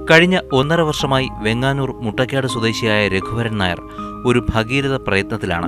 കഴിഞ്ഞ ഒന്നര വർഷമായി വെങ്ങാനൂർ മുട്ടക്കാട് സ്വദേശിയായ രഘുവരൻ നായർ ഒരു ഭഗീരഥ പ്രയത്നത്തിലാണ്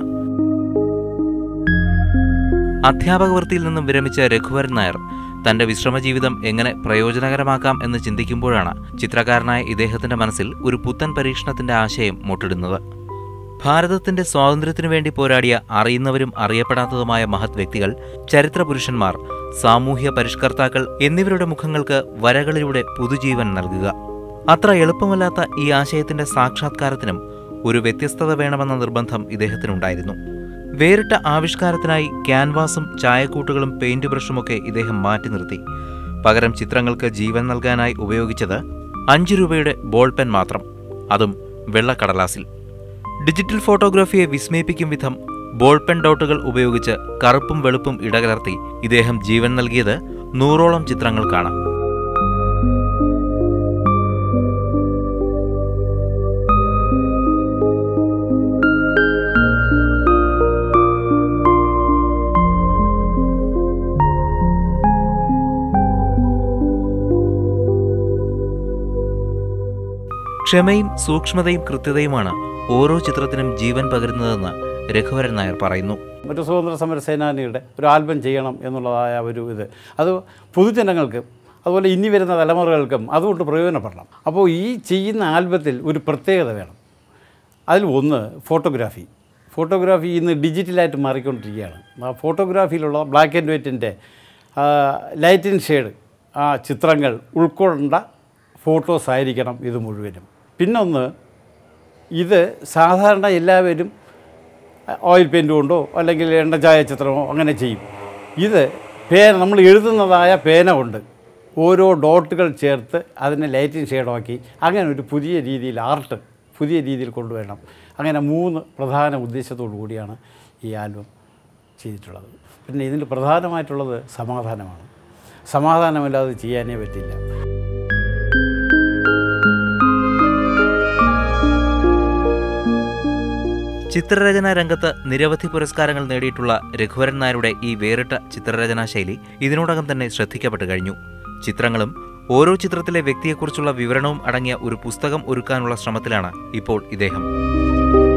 അധ്യാപക വൃത്തിയിൽ നിന്നും വിരമിച്ച രഘുവരൻ നായർ തന്റെ വിശ്രമജീവിതം എങ്ങനെ പ്രയോജനകരമാക്കാം എന്ന് ചിന്തിക്കുമ്പോഴാണ് ചിത്രകാരനായ ഇദ്ദേഹത്തിന്റെ മനസ്സിൽ ഒരു പുത്തൻ പരീക്ഷണത്തിന്റെ ആശയം മുട്ടിടുന്നത് ഭാരതത്തിന്റെ സ്വാതന്ത്ര്യത്തിനു വേണ്ടി പോരാടിയ അറിയുന്നവരും അറിയപ്പെടാത്തതുമായ മഹത് വ്യക്തികൾ ചരിത്ര പുരുഷന്മാർ സാമൂഹ്യ പരിഷ്കർത്താക്കൾ എന്നിവരുടെ മുഖങ്ങൾക്ക് വരകളിലൂടെ പുതുജീവൻ നൽകുക അത്ര എളുപ്പമല്ലാത്ത ഈ ആശയത്തിന്റെ സാക്ഷാത്കാരത്തിനും ഒരു വ്യത്യസ്തത വേണമെന്ന നിർബന്ധം ഇദ്ദേഹത്തിനുണ്ടായിരുന്നു വേറിട്ട ആവിഷ്കാരത്തിനായി ക്യാൻവാസും ചായക്കൂട്ടുകളും പെയിന്റ് ബ്രഷുമൊക്കെ ഇദ്ദേഹം മാറ്റി നിർത്തി പകരം ചിത്രങ്ങൾക്ക് ജീവൻ നൽകാനായി ഉപയോഗിച്ചത് അഞ്ചു രൂപയുടെ ബോൾ പെൻ മാത്രം അതും വെള്ളക്കടലാസിൽ ഡിജിറ്റൽ ഫോട്ടോഗ്രാഫിയെ വിസ്മയിപ്പിക്കും വിധം ബോൾ പെൻ ഡോട്ടുകൾ ഉപയോഗിച്ച് കറുപ്പും വെളുപ്പും ഇടകലർത്തി ഇദ്ദേഹം ജീവൻ നൽകിയത് നൂറോളം ചിത്രങ്ങൾക്കാണ് ക്ഷമയും സൂക്ഷ്മതയും കൃത്യതയുമാണ് ഓരോ ചിത്രത്തിനും ജീവൻ പകരുന്നതെന്ന് രഘുവരൻ നായർ പറയുന്നു ഒരു സ്വതന്ത്ര സമര സേനാനിയുടെ ഒരു ആൽബം ചെയ്യണം എന്നുള്ളതായ ഒരു ഇത് അത് പൊതുജനങ്ങൾക്കും അതുപോലെ ഇനി വരുന്ന തലമുറകൾക്കും അതുകൊണ്ട് പ്രയോജനപ്പെടണം അപ്പോൾ ഈ ചെയ്യുന്ന ആൽബത്തിൽ ഒരു പ്രത്യേകത വേണം അതിൽ ഒന്ന് ഫോട്ടോഗ്രാഫി ഫോട്ടോഗ്രാഫി ഇന്ന് ഡിജിറ്റലായിട്ട് മാറിക്കൊണ്ടിരിക്കുകയാണ് ആ ഫോട്ടോഗ്രാഫിയിലുള്ള ബ്ലാക്ക് ആൻഡ് വൈറ്റിൻ്റെ ലൈറ്റ് ആൻഡ് ഷെയ്ഡ് ആ ചിത്രങ്ങൾ ഉൾക്കൊണ്ട ഫോട്ടോസ് ആയിരിക്കണം ഇത് മുഴുവനും പിന്നൊന്ന് ഇത് സാധാരണ എല്ലാവരും ഓയിൽ പെയിൻറ് കൊണ്ടോ അല്ലെങ്കിൽ എണ്ണ ഛായാചിത്രമോ അങ്ങനെ ചെയ്യും ഇത് പേന നമ്മൾ എഴുതുന്നതായ പേന കൊണ്ട് ഓരോ ഡോട്ടുകൾ ചേർത്ത് അതിനെ ലൈറ്റിംഗ് ഷെയ്ഡാക്കി അങ്ങനെ ഒരു പുതിയ രീതിയിൽ ആർട്ട് പുതിയ രീതിയിൽ കൊണ്ടുവരണം അങ്ങനെ മൂന്ന് പ്രധാന ഉദ്ദേശത്തോടു കൂടിയാണ് ഈ ആൽബം ചെയ്തിട്ടുള്ളത് പിന്നെ ഇതിൽ പ്രധാനമായിട്ടുള്ളത് സമാധാനമാണ് സമാധാനമില്ലാതെ ചെയ്യാനേ പറ്റില്ല ചിത്രരചനാ രംഗത്ത് നിരവധി പുരസ്കാരങ്ങൾ നേടിയിട്ടുള്ള രഘുവരൻ നായരുടെ ഈ വേറിട്ട ചിത്രരചനാ ശൈലി ഇതിനോടകം തന്നെ ശ്രദ്ധിക്കപ്പെട്ടു കഴിഞ്ഞു ചിത്രങ്ങളും ഓരോ ചിത്രത്തിലെ വ്യക്തിയെക്കുറിച്ചുള്ള വിവരണവും അടങ്ങിയ ഒരു പുസ്തകം ഒരുക്കാനുള്ള ശ്രമത്തിലാണ് ഇപ്പോൾ ഇദ്ദേഹം